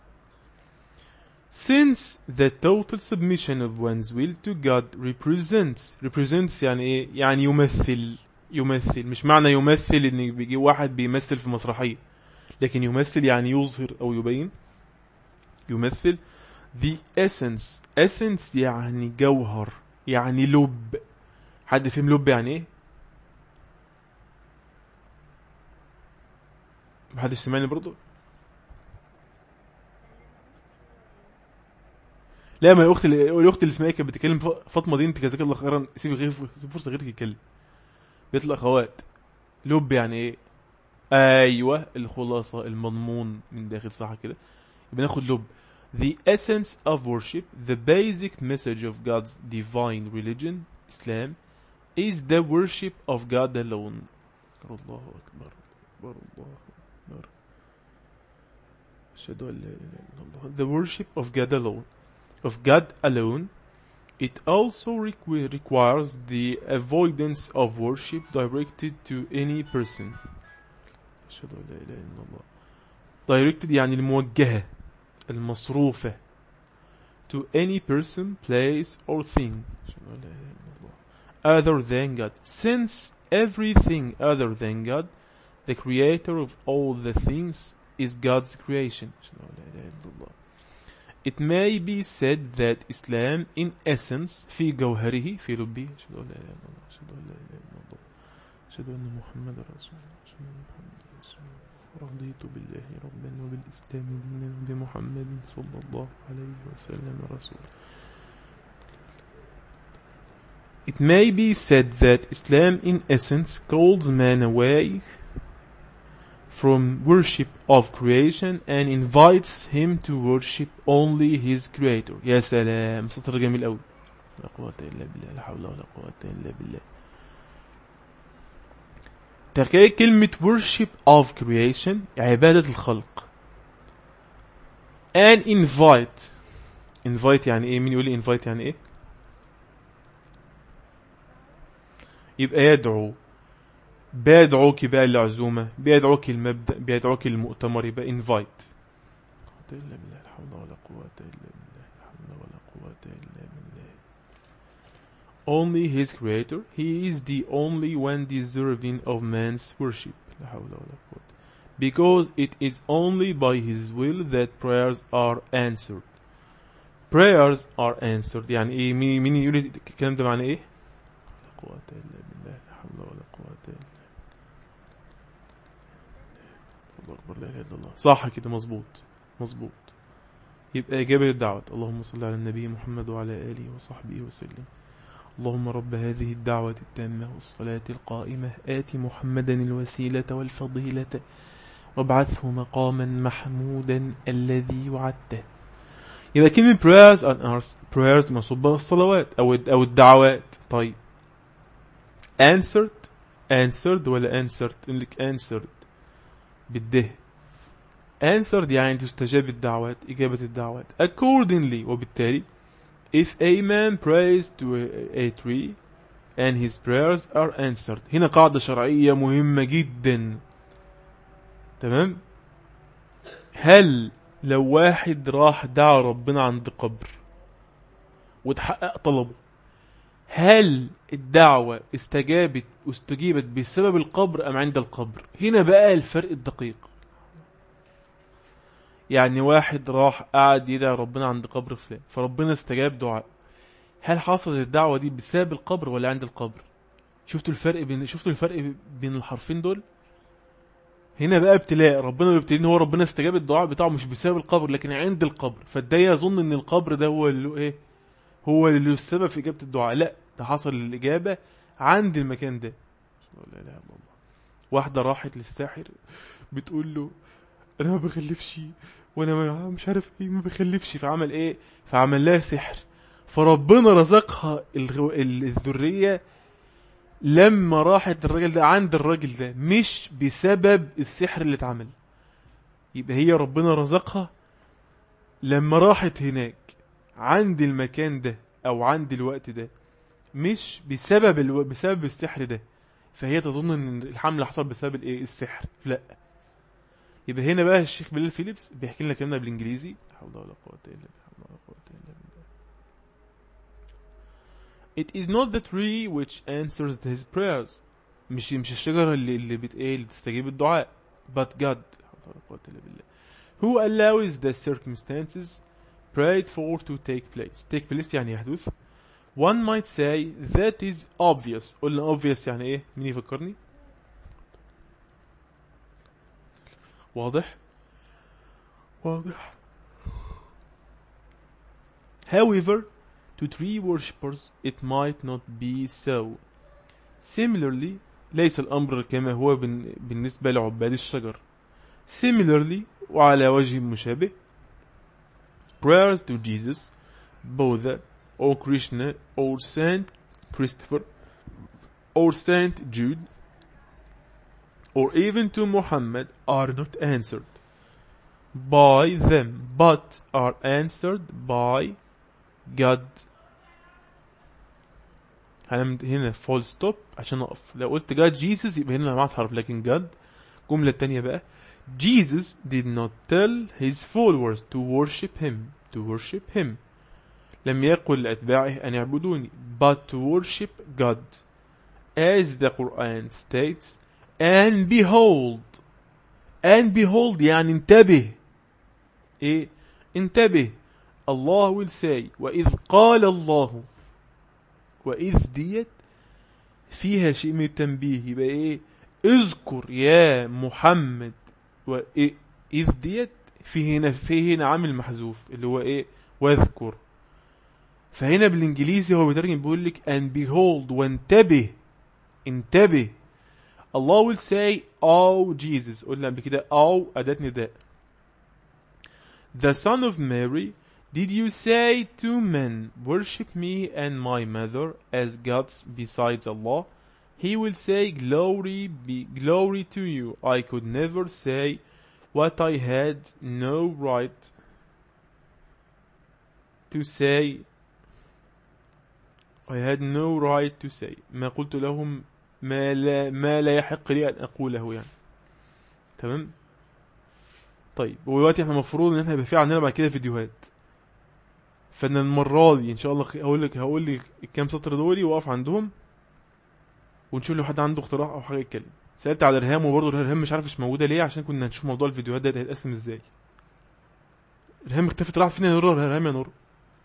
Since the total submission of one's will to God represents represents يعني ايه يعني يمثل يمثل مش معنى يمثل ان بيجي واحد بيمثل في مسرحية لكن يمثل يعني يظهر او يبين يمثل the essence essence يعني جوهر يعني لب حد فهم لب يعني ايه محدش سمعني برضو لا ما الاخت اللي الاخت اللي اسمها إيه كانت بتتكلم ف- فاطمه دي انت جزاك الله خيرا سيبي غير سيب فرصه غيرك يتكلم بيت الاخوات لب يعني ايه ايوه الخلاصه المضمون من داخل صح كده يبقى ناخد لب The essence of worship, the basic message of God's divine religion, Islam, is the worship of God alone. الله أكبر أكبر الله أكبر أشهد أن لا إله إلا الله. The worship of God alone. Of God alone. It also requ- requires the avoidance of worship directed to any person. أشهد أن لا إله إلا الله. Directed يعني الموجهة المصروفة to any person, place or thing other than God. Since everything other than God, the creator of all the things, is God's creation. It may be said that Islam in essence في جوهره في لبه أشهد أن لا إله إلا الله أشهد أن لا إله إلا الله أشهد أن محمد رسول الله أشهد أن محمد رسول الله رضيت بالله ربا وبالإسلام دينا وبمحمد صلى الله عليه وسلم رسولا It may be said that Islam in essence calls man away from worship of creation and invites him to worship only his creator يا سلام سطر جميل قوي لا قوة إلا بالله لا حول ولا قوة إلا بالله تخيل كلمة worship of creation عبادة الخلق and invite invite يعني ايه مين يقول لي invite يعني ايه يبقى يدعو بيدعوك بقى للعزومة بيدعوك المبدأ بيدعوك المؤتمر يبقى invite إلا بالله لا حول ولا قوة إلا بالله لا حول ولا قوة إلا بالله Only his creator he is the only one deserving of man's worship لا حول ولا قوة because it is only by his will that prayers are answered prayers are answered يعني ايه مين مين يقول الكلام ده معناه ايه لا قوة إلا بالله لا حول ولا قوة إلا الله أكبر لا إله إلا الله صح كده مظبوط مظبوط يبقى إجابة الدعوة اللهم صل على النبي محمد وعلى آله وصحبه وسلم اللهم رب هذه الدعوة التامة والصلاة القائمة آت محمدا الوسيلة والفضيلة وابعثه مقاما محمودا الذي وعدته يبقى كلمة prayers and ours prayers مصوبة الصلوات أو أو الدعوات طيب answered answered ولا answered لك answered بالده answered يعني تستجاب الدعوات إجابة الدعوات accordingly وبالتالي if a man prays to a, a tree and his prayers are answered هنا قاعدة شرعية مهمة جدا تمام هل لو واحد راح دعا ربنا عند قبر وتحقق طلبه هل الدعوة استجابت واستجيبت بسبب القبر أم عند القبر هنا بقى الفرق الدقيق يعني واحد راح قعد يدعي ربنا عند قبر فلان فربنا استجاب دعاء هل حصلت الدعوة دي بسبب القبر ولا عند القبر شفتوا الفرق بين شفتوا الفرق بين الحرفين دول هنا بقى ابتلاء ربنا بيبتلي ان هو ربنا استجاب الدعاء بتاعه مش بسبب القبر لكن عند القبر فده يظن ان القبر ده هو اللي ايه هو اللي السبب في اجابه الدعاء لا ده حصل الاجابه عند المكان ده لا اله الا الله واحده راحت للساحر بتقول له انا ما بخلفش وانا ما مش عارف ايه ما بخلفش فعمل ايه فعمل لها سحر فربنا رزقها الذريه لما راحت الراجل ده عند الراجل ده مش بسبب السحر اللي اتعمل يبقى هي ربنا رزقها لما راحت هناك عند المكان ده او عند الوقت ده مش بسبب الو... بسبب السحر ده فهي تظن ان الحمل حصل بسبب الايه السحر لا يبقى هنا بقى الشيخ بلال فيليبس بيحكي لنا كلامنا بالانجليزي لا حول ولا قوه الا بالله It is not the tree which answers his prayers مش مش الشجرة اللي اللي بت ايه اللي بتستجيب الدعاء but God who allows the circumstances prayed for to take place take place يعني يحدث one might say that is obvious قلنا obvious يعني ايه مين يفكرني واضح واضح however to tree worshippers it might not be so similarly ليس الأمر كما هو بالنسبة لعباد الشجر similarly وعلى وجه مشابه prayers to Jesus, Buddha, or Krishna, or Saint Christopher, or Saint Jude, or even to Muhammad are not answered by them, but are answered by God. هنعمل هنا فول ستوب عشان اقف لو قلت God Jesus يبقى هنا معاك حرف لكن God الجملة التانية بقى Jesus did not tell his followers to worship him to worship him لم يقل لأتباعه أن يعبدوني but to worship God as the Quran states and behold and behold يعني انتبه ايه انتبه الله will say وإذ قال الله وإذ ديت فيها شيء من التنبيه يبقى ايه اذكر يا محمد وإيه إذ ديت في هنا في هنا عامل محذوف اللي هو ايه واذكر فهنا بالانجليزي هو بيترجم بيقول لك and behold وانتبه انتبه الله will say oh Jesus قلنا قبل كده oh أداة نداء the son of Mary did you say to men worship me and my mother as gods besides Allah he will say glory be glory to you I could never say what I had no right to say I had no right to say ما قلت لهم ما لا ما لا يحق لي أن أقوله يعني تمام طيب ودلوقتي احنا المفروض ان احنا يبقى في عندنا بعد كده فيديوهات فانا المره دي ان شاء الله هقول لك هقول لك الكام سطر دولي واقف عندهم ونشوف لو حد عنده اقتراح او حاجه يتكلم سالت على ريهام وبرضه ريهام مش عارف مش موجوده ليه عشان كنا هنشوف موضوع الفيديوهات ده هيتقسم ازاي ريهام اختفت راحت فين يا نور ريهام يا نور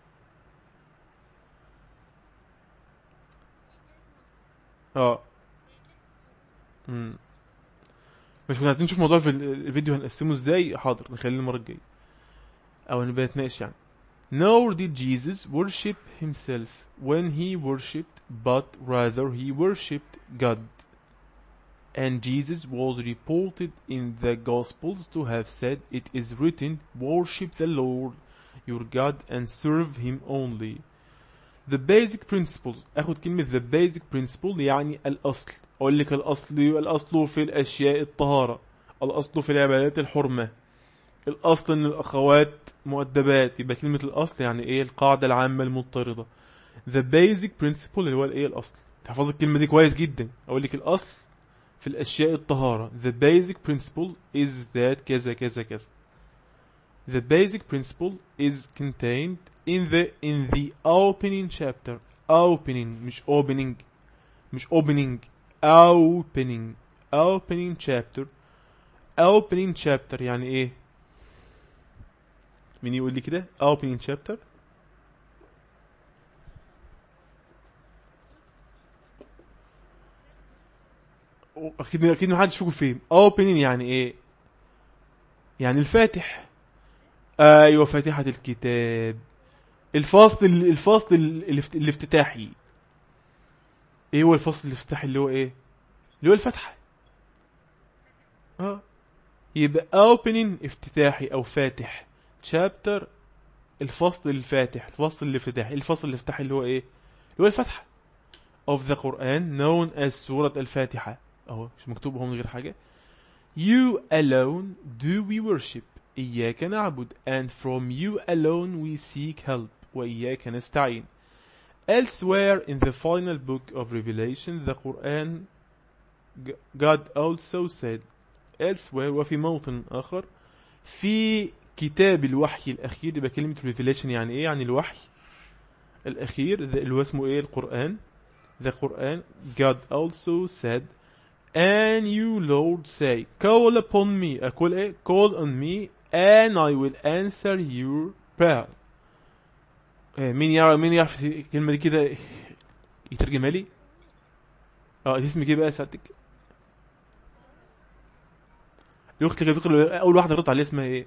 اه امم مش كنا عايزين نشوف موضوع في الفيديو هنقسمه ازاي حاضر نخليه المره الجايه او نبقى نتناقش يعني Nor did Jesus worship himself when he worshipped, but rather he worshipped God. And Jesus was reported in the Gospels to have said, It is written, Worship the Lord your God and serve him only. The basic principles اخد كلمة the basic principle يعني الأصل أقول لك الأصل الأصل في الأشياء الطهارة الأصل في العبادات الحرمة الأصل إن الأخوات مؤدبات يبقى كلمة الأصل يعني إيه القاعدة العامة المضطردة the basic principle اللي هو الإيه الأصل تحفظ الكلمة دي كويس جدا أقول لك الأصل في الأشياء الطهارة the basic principle is that كذا كذا كذا the basic principle is contained in the in the opening chapter opening مش opening مش opening opening opening chapter opening chapter يعني ايه مين يقول لي كده opening chapter اكيد اكيد ما حدش فيكم فين opening يعني ايه يعني الفاتح ايوه فاتحة الكتاب الفصل الفصل الافت- الافتتاحي ايه هو الفصل الافتتاحي اللي هو ايه اللي هو الفتحة اه يبقى opening افتتاحي او فاتح chapter الفصل الفاتح الفصل الافتتاحي الفصل الافتتاحي اللي هو ايه اللي هو الفتحة of the Quran known as سورة الفاتحة اهو مش مكتوب هو من غير حاجة You alone do we worship إياك نعبد and from you alone we seek help وإياك نستعين Elsewhere in the final book of Revelation the Quran G- God also said elsewhere وفي موطن آخر في كتاب الوحي الأخير يبقى كلمة Revelation يعني إيه يعني الوحي الأخير ذا- اللي هو اسمه إيه القرآن the Quran God also said and you Lord say call upon me أقول إيه call on me and I will answer your prayer إيه مين يعرف مين يعرف الكلمة دي كده يترجمها لي اه دي اسمك ايه بقى سعادتك الاخت اللي كانت بتقرا اول واحده ردت عليه اسمها ايه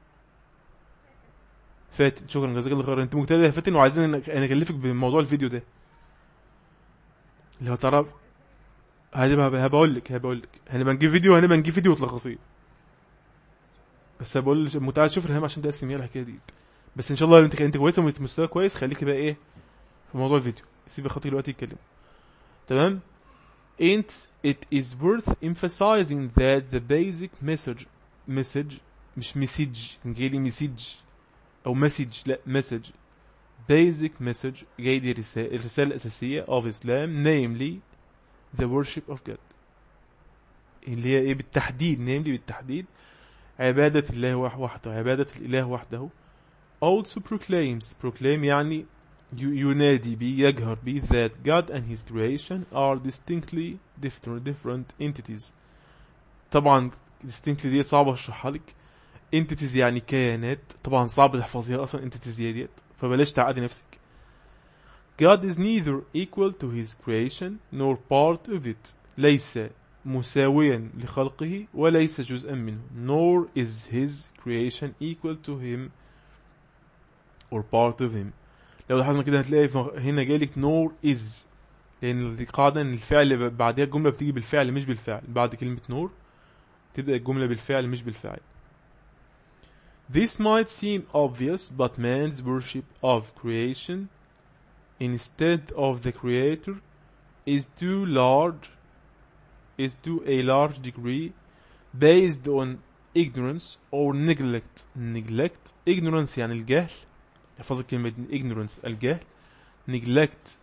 فاتن شكرا جزاك الله خير انت مجتهده يا فاتن وعايزين ان انا اكلفك بموضوع الفيديو ده اللي هو تعرف هبقى هبقول لك هبقول لك هنبقى نجيب فيديو هنبقى نجيب فيديو وتلخصيه بس بقول متعال شوف رهام عشان تقسم هي الحكايه دي بس ان شاء الله انت انت كويسه ومستوى كويس خليك بقى ايه في موضوع الفيديو سيب خاطر دلوقتي يتكلم تمام ain't it is worth emphasizing that the basic message message مش message جاي لي message او message لا message basic message جاي لي رسالة الرسالة الأساسية of Islam namely the worship of God اللي هي ايه بالتحديد namely بالتحديد عبادة الله وحده عبادة الإله وحده also proclaims proclaim يعني ينادي بي يجهر بي that God and his creation are distinctly different, different entities طبعا distinctly دي صعبة اشرحها لك entities يعني كيانات طبعا صعب تحفظيها اصلا entities ديت فبلاش تعقدي نفسك God is neither equal to his creation nor part of it ليس مساويا لخلقه وليس جزءا منه nor is his creation equal to him or part of him لو لاحظنا كده هتلاقي هنا جايلك نور از لان دي قاعده ان الفعل بعدها الجمله بتيجي بالفعل مش بالفعل بعد كلمه نور تبدا الجمله بالفعل مش بالفعل This might seem obvious, but man's worship of creation instead of the creator is too large is to a large degree based on ignorance or neglect neglect ignorance يعني الجهل احفظ كلمة ignorance الجهل neglect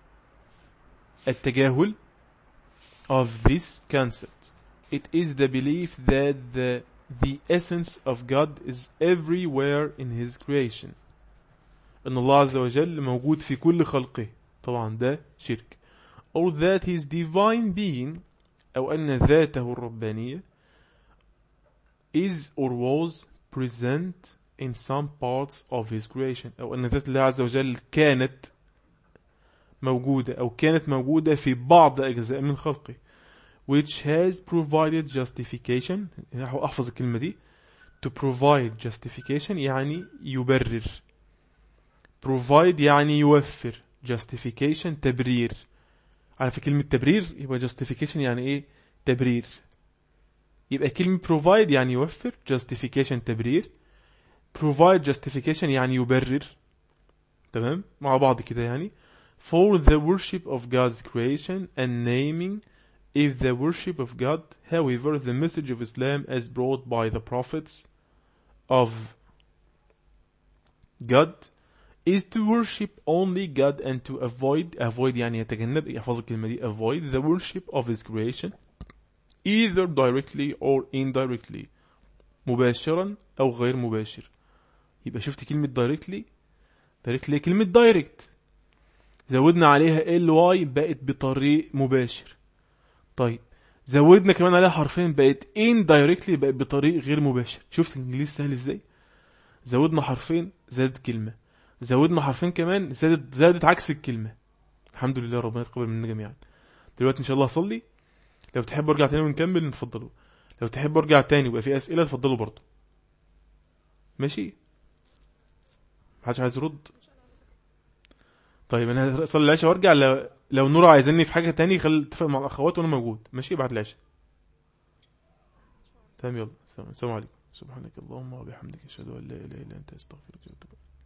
التجاهل of this concept it is the belief that the the essence of God is everywhere in his creation ان الله عز وجل موجود في كل خلقه طبعا ده شرك or that his divine being أو أن ذاته الربانية is or was present in some parts of his creation أو أن ذات الله عز وجل كانت موجودة أو كانت موجودة في بعض أجزاء من خلقه which has provided justification أحفظ الكلمة دي to provide justification يعني يبرر provide يعني يوفر justification تبرير عارف كلمة تبرير يبقى justification يعني ايه تبرير يبقى كلمة provide يعني يوفر justification تبرير provide justification يعني يبرر تمام مع بعض كده يعني for the worship of God's creation and naming if the worship of God however the message of Islam as brought by the prophets of God is to worship only God and to avoid avoid يعني يتجنب يحفظ الكلمة دي avoid the worship of his creation either directly or indirectly مباشرا أو غير مباشر يبقى شفت كلمة دايركتلي دايركتلي كلمة دايركت زودنا عليها ال واي بقت بطريق مباشر طيب زودنا كمان عليها حرفين بقت ان دايركتلي بقت بطريق غير مباشر شفت الانجليزي سهل ازاي زودنا حرفين زادت كلمة زودنا حرفين كمان زادت زادت عكس الكلمة الحمد لله ربنا يتقبل منا جميعا دلوقتي ان شاء الله اصلي لو تحب ارجع تاني ونكمل نتفضلوا لو تحب ارجع تاني ويبقى في اسئله اتفضلوا برضه ماشي محدش عايز يرد طيب انا اصلي العشاء وارجع لو, لو نور عايزني في حاجه تاني خلي اتفق مع الاخوات وانا موجود ماشي بعد العشاء تمام يلا السلام عليكم سبحانك اللهم وبحمدك اشهد ان لا اله الا انت استغفرك واتوب